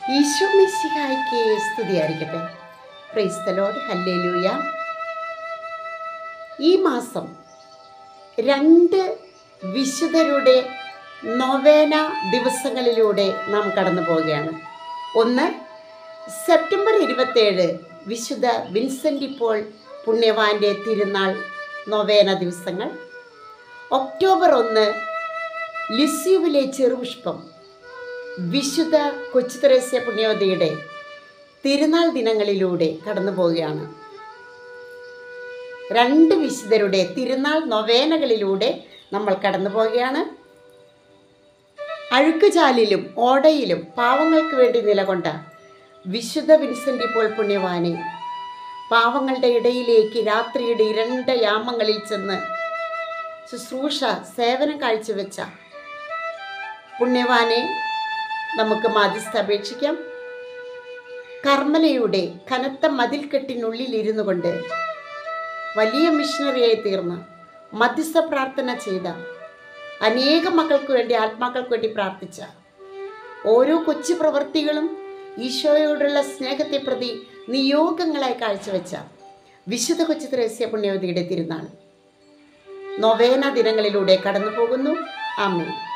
ഈശോ മിശിഹായ്ക്ക് സ്തുതിയായിരിക്കട്ടെ praise the Lord hallelujah ഈ മാസം രണ്ട് വിശുദ്ധരുടെ നൊവേന ദിവസങ്ങളിലൂടെ നാം കടന്നു പോവുകയാണ് ഒന്ന് സെപ്റ്റംബർ ഇരുപത്തേഴ് വിശുദ്ധ വിൻസെൻ്റ് ഇപ്പോൾ പുണ്യവാൻ്റെ തിരുനാൾ നൊവേന ദിവസങ്ങൾ ഒക്ടോബർ ഒന്ന് ലിസ്യുവിലെ ചെറുപുഷ്പം വിശുദ്ധ കൊച്ചുത്രേസ്യ പുണ്യവതിയുടെ തിരുനാൾ ദിനങ്ങളിലൂടെ കടന്നു പോവുകയാണ് രണ്ട് വിശുദ്ധരുടെ തിരുനാൾ നൊവേനകളിലൂടെ നമ്മൾ കടന്നു പോവുകയാണ് അഴുക്കുചാലിലും ഓടയിലും പാവങ്ങൾക്ക് വേണ്ടി നിലകൊണ്ട വിശുദ്ധ വിൻസെൻ്റ് ഇപ്പോൾ പുണ്യവാനെ പാവങ്ങളുടെ ഇടയിലേക്ക് രാത്രിയുടെ ഇരണ്ട യാമങ്ങളിൽ ചെന്ന് ശുശ്രൂഷ സേവനം കാഴ്ചവെച്ച പുണ്യവാനെ നമുക്ക് മാധ്യസ്ഥ അപേക്ഷിക്കാം കർമ്മലയുടെ കനത്ത മതിൽക്കെട്ടിനുള്ളിൽ ഇരുന്നു കൊണ്ട് വലിയ മിഷണറിയായി തീർന്ന് മധ്യസ്ഥ പ്രാർത്ഥന ചെയ്ത അനേകം മക്കൾക്ക് വേണ്ടി ആത്മാക്കൾക്ക് വേണ്ടി പ്രാർത്ഥിച്ച ഓരോ കൊച്ചു പ്രവൃത്തികളും ഈശോയോടുള്ള സ്നേഹത്തെ പ്രതി നിയോഗങ്ങളായി കാഴ്ചവെച്ച വിശുദ്ധ കൊച്ചു ത്രേസ്യ പുണ്യവതിയുടെ തിരുനാൾ നൊവേന ദിനങ്ങളിലൂടെ കടന്നു പോകുന്നു ആമേ